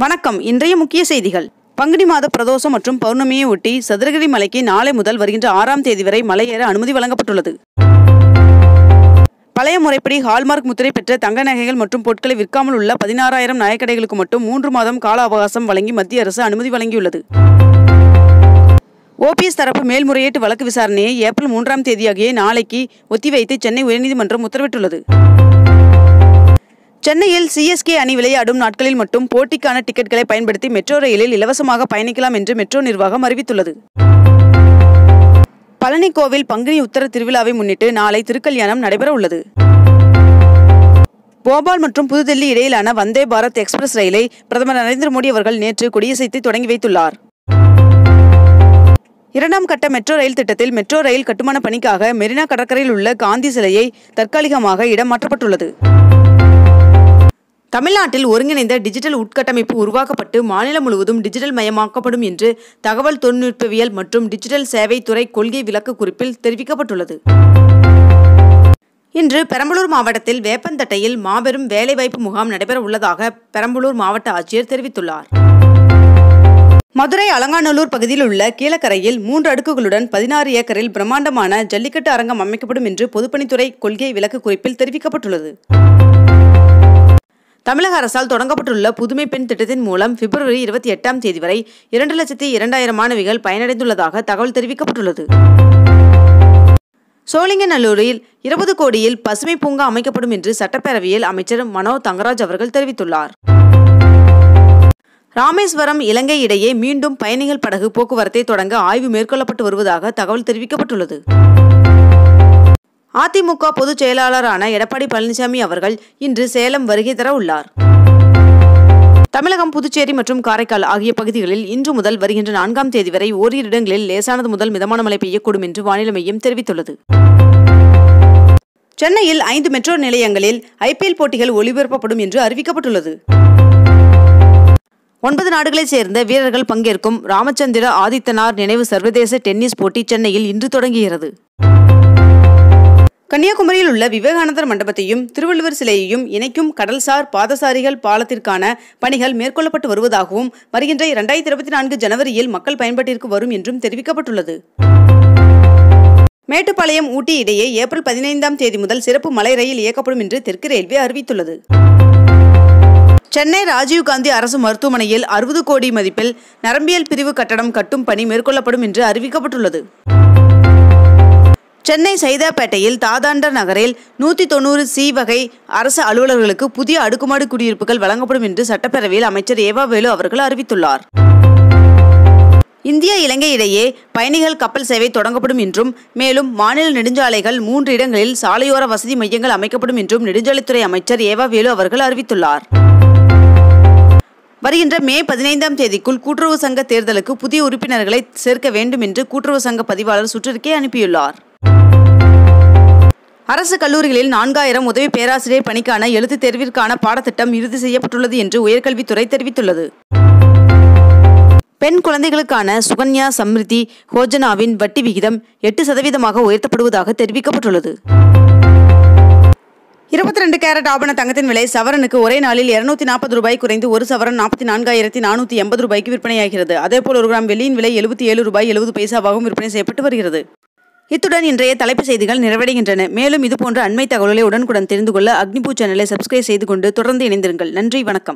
வணக்கம் இன்றைய முக்கிய செய்திகள் பங்குனி மாத பிரதோஷம் மற்றும் பௌர்ணமியை ஒட்டி சதுரகிரி மலைக்கு நாளை முதல் வருகின்ற ஆறாம் தேதி வரை மலையேற அனுமதி வழங்கப்பட்டுள்ளது பழைய முறைப்படி ஹால்மார்க் முத்திரை பெற்ற தங்க நகைகள் மற்றும் பொருட்களை விற்காமல் உள்ள பதினாறாயிரம் நகைக்கடைகளுக்கு மட்டும் மூன்று மாதம் கால அவகாசம் வழங்கி மத்திய அரசு அனுமதி வழங்கியுள்ளது ஓபிஎஸ் தரப்பு மேல்முறையீட்டு வழக்கு விசாரணையை ஏப்ரல் மூன்றாம் தேதியாகிய நாளைக்கு ஒத்திவைத்து சென்னை உயர்நீதிமன்றம் உத்தரவிட்டுள்ளது சென்னையில் சிஎஸ்கே அணி விளையாடும் நாட்களில் மட்டும் போட்டிக்கான டிக்கெட்களை பயன்படுத்தி மெட்ரோ ரயிலில் இலவசமாக பயணிக்கலாம் என்று மெட்ரோ நிர்வாகம் அறிவித்துள்ளது பழனி கோவில் பங்குனி உத்தர திருவிழாவை முன்னிட்டு நாளை திருக்கல்யாணம் நடைபெற உள்ளது போபால் மற்றும் புதுதில்லி இடையிலான வந்தே பாரத் எக்ஸ்பிரஸ் ரயிலை பிரதமர் நரேந்திர மோடி அவர்கள் நேற்று கொடியசைத்து தொடங்கி வைத்துள்ளார் இரண்டாம் கட்ட மெட்ரோ ரயில் திட்டத்தில் மெட்ரோ ரயில் கட்டுமான பணிக்காக மெரினா கடற்கரையில் உள்ள காந்தி சிலையை தற்காலிகமாக இடம் மாற்றப்பட்டுள்ளது தமிழ்நாட்டில் ஒருங்கிணைந்த டிஜிட்டல் உட்கட்டமைப்பு உருவாக்கப்பட்டு மாநிலம் முழுவதும் டிஜிட்டல் மயமாக்கப்படும் என்று தகவல் தொழில்நுட்பவியல் மற்றும் டிஜிட்டல் சேவை துறை கொள்கை விளக்க குறிப்பில் தெரிவிக்கப்பட்டுள்ளது இன்று பெரம்பலூர் மாவட்டத்தில் வேப்பந்தட்டையில் மாபெரும் வேலைவாய்ப்பு முகாம் நடைபெற உள்ளதாக பெரம்பலூர் மாவட்ட ஆட்சியர் தெரிவித்துள்ளார் மதுரை அலங்காநல்லூர் பகுதியில் உள்ள கீழக்கரையில் மூன்று அடுக்குகளுடன் பதினாறு ஏக்கரில் பிரம்மாண்டமான ஜல்லிக்கட்டு அரங்கம் அமைக்கப்படும் என்று பொதுப்பணித்துறை கொள்கை விளக்க குறிப்பில் தெரிவிக்கப்பட்டுள்ளது தமிழக அரசால் தொடங்கப்பட்டுள்ள புதுமை பெண் திட்டத்தின் மூலம் பிப்ரவரி இருபத்தி எட்டாம் தேதி வரை இரண்டு லட்சத்தி இரண்டாயிரம் மாணவிகள் பயனடைந்துள்ளதாக தகவல் தெரிவிக்கப்பட்டுள்ளது சோழிங்கநல்லூரில் இருபது கோடியில் பசுமை பூங்கா அமைக்கப்படும் என்று சட்டப்பேரவையில் அமைச்சர் மனோ தங்கராஜ் அவர்கள் தெரிவித்துள்ளார் ராமேஸ்வரம் இலங்கை இடையே மீண்டும் பயணிகள் படகு போக்குவரத்தை தொடங்க ஆய்வு மேற்கொள்ளப்பட்டு வருவதாக தகவல் தெரிவிக்கப்பட்டுள்ளது அதிமுக பொதுச் செயலாளரான எடப்பாடி பழனிசாமி அவர்கள் இன்று சேலம் வருகை தர உள்ளார் தமிழகம் புதுச்சேரி மற்றும் காரைக்கால் ஆகிய பகுதிகளில் இன்று முதல் வருகின்ற நான்காம் தேதி வரை ஓரிரு இடங்களில் லேசானது முதல் மிதமான மழை பெய்யக்கூடும் என்று வானிலை மையம் தெரிவித்துள்ளது சென்னையில் ஐந்து மெட்ரோ நிலையங்களில் ஐபிஎல் போட்டிகள் ஒளிபரப்பப்படும் என்று அறிவிக்கப்பட்டுள்ளது ஒன்பது நாடுகளைச் சேர்ந்த வீரர்கள் பங்கேற்கும் ராமச்சந்திர ஆதித்தனார் நினைவு சர்வதேச டென்னிஸ் போட்டி சென்னையில் இன்று தொடங்குகிறது கன்னியாகுமரியில் உள்ள விவேகானந்தர் மண்டபத்தையும் திருவள்ளுவர் சிலையையும் இணைக்கும் கடல்சார் பாதசாரிகள் பாலத்திற்கான பணிகள் மேற்கொள்ளப்பட்டு வருவதாகவும் வருகின்ற இரண்டாயிரத்தி இருபத்தி நான்கு ஜனவரியில் மக்கள் பயன்பாட்டிற்கு வரும் என்றும் தெரிவிக்கப்பட்டுள்ளது மேட்டுப்பாளையம் ஊட்டி இடையே ஏப்ரல் பதினைந்தாம் தேதி முதல் சிறப்பு மலை ரயில் இயக்கப்படும் என்று தெற்கு ரயில்வே அறிவித்துள்ளது சென்னை ராஜீவ்காந்தி அரசு மருத்துவமனையில் அறுபது கோடி மதிப்பில் நரம்பியல் பிரிவு கட்டடம் கட்டும் பணி மேற்கொள்ளப்படும் என்று அறிவிக்கப்பட்டுள்ளது சென்னை சைதாப்பேட்டையில் தாதாண்டர் நகரில் நூற்றி தொண்ணூறு சி வகை அரசு அலுவலர்களுக்கு புதிய அடுக்குமாடி குடியிருப்புகள் வழங்கப்படும் என்று சட்டப்பேரவையில் அமைச்சர் ஏவா வேலு அவர்கள் அறிவித்துள்ளார் இந்தியா இலங்கை இடையே பயணிகள் கப்பல் சேவை தொடங்கப்படும் என்றும் மேலும் மாநில நெடுஞ்சாலைகள் மூன்று இடங்களில் சாலையோர வசதி மையங்கள் அமைக்கப்படும் என்றும் நெடுஞ்சாலைத்துறை அமைச்சர் ஏவா வேலு அவர்கள் அறிவித்துள்ளார் வருகின்ற மே பதினைந்தாம் தேதிக்குள் கூட்டுறவு சங்க தேர்தலுக்கு புதிய உறுப்பினர்களை சேர்க்க வேண்டும் என்று கூட்டுறவு சங்க பதிவாளர் சுற்றறிக்கை அனுப்பியுள்ளார் அரசு கல்லூரிகளில் நான்காயிரம் உதவி பேராசிரியர் பணிக்கான எழுத்துத் தேர்விற்கான பாடத்திட்டம் இறுதி செய்யப்பட்டுள்ளது என்று உயர்கல்வித்துறை தெரிவித்துள்ளது பெண் குழந்தைகளுக்கான சுகன்யா சம்ரிதி யோஜனாவின் வட்டி விகிதம் எட்டு சதவீதமாக உயர்த்தப்படுவதாக தெரிவிக்கப்பட்டுள்ளது இருபத்தி ரெண்டு கேரட் ஆபண தங்கத்தின் விலை சவரனுக்கு ஒரே நாளில் இருநூத்தி நாற்பது ரூபாய் குறைந்து ஒரு சவரன் நாற்பத்தி நான்காயிரத்தி நானூற்றி எண்பது ரூபாய்க்கு விற்பனையாகிறது அதேபோல் ஒரு கிராம் வெள்ளியின் விலை எழுபத்தி ஏழு ரூபாய் எழுபது பைசாவாகவும் விற்பனை செய்யப்பட்டு வருகிறது இத்துடன் இன்றைய தலைப்புச் செய்திகள் நிறைவடைகின்றன மேலும் இதுபோன்ற அண்மை தகவல்களை உடனுக்குடன் தெரிந்து கொள்ள அக்னிபூ சேனலை சப்ஸ்கிரைப் செய்து கொண்டு தொடர்ந்து இணைந்திருங்கள் நன்றி வணக்கம்